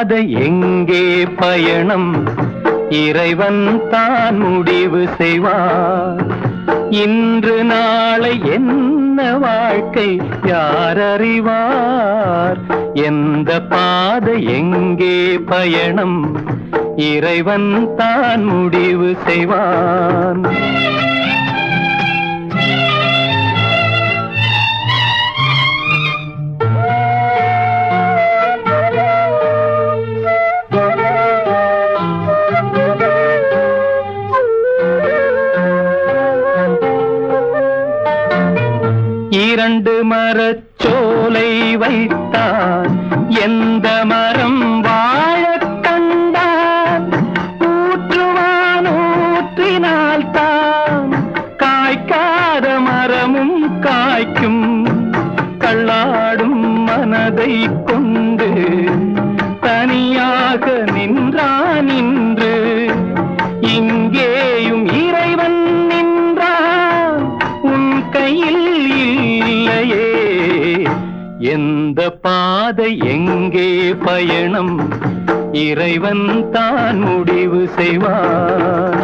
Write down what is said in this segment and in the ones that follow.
பாதை எங்கே பயணம் இறைவன் தான் முடிவு செய்வார் இன்று நாளை என்ன வாழ்க்கை யார் அறிவார் எந்த பாதை எங்கே பயணம் இறைவன் தான் முடிவு செய்வான் இரண்டு மரச்சோலை வைத்தான் எந்த மரம் வாழக் கண்டான் ஊற்றுவான் ஊற்றினால் தான் காய்க்காத மரமும் காய்க்கும் கள்ளாடும் மனதை கொண்டு தனியாக நின்றான் நின்று இங்கேயும் இறைவன் நின்றான் உன் கையில் இல்லையே எந்த பாதை எங்கே பயணம் இறைவன் தான் முடிவு செய்வான்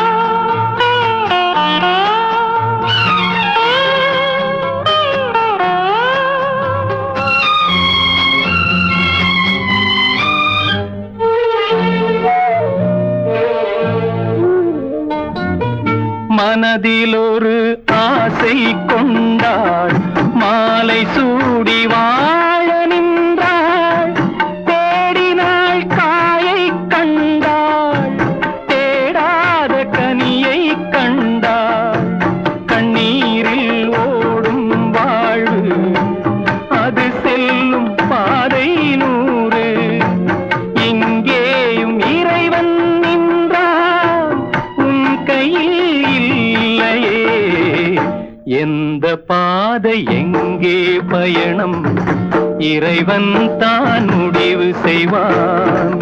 மனதில் ஒரு ஆசை கொண்டாள் மாலை சூடி வாழ நின்றாள் தேடினாள் காயை கண்டாள் தேடாத கனியை கண்டாள் கண்ணீரில் ஓடும் வாழ்வு அது செல்லும் பாதை நூறு இங்கேயும் இறைவன் நின்றான் உன் கையில் இல்லையே எந்த பாதை எங்கே பயணம் இறைவன் தான் முடிவு செய்வான்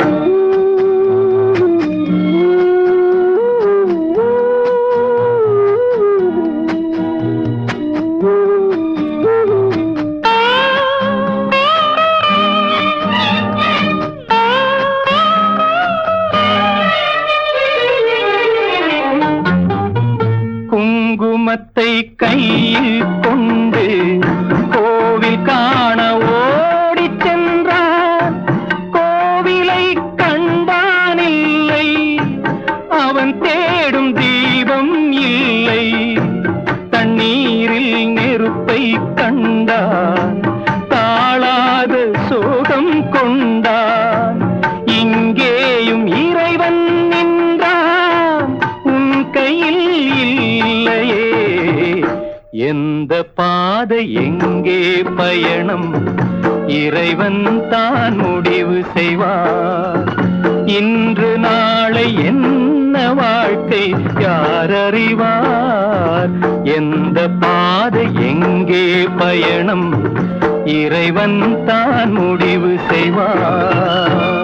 குங்குமத்தை கையில் கொண்டு கோவில் காண ஓடிச் சென்றான் கோவிலை கண்டானில்லை அவன் தேடும் தீபம் இல்லை தண்ணீரில் நெருப்பை கண்டான் தாழாத சோகம் கொண்டான் இங்கேயும் இறைவன் நின்றான் உன் கையில் இல்லையே எந்த பாதை எங்கே பயணம் இறைவன் தான் முடிவு செய்வார் இன்று நாளை என்ன வாழ்க்கை யார் அறிவார் எந்த பாதை எங்கே பயணம் இறைவன் தான் முடிவு செய்வார்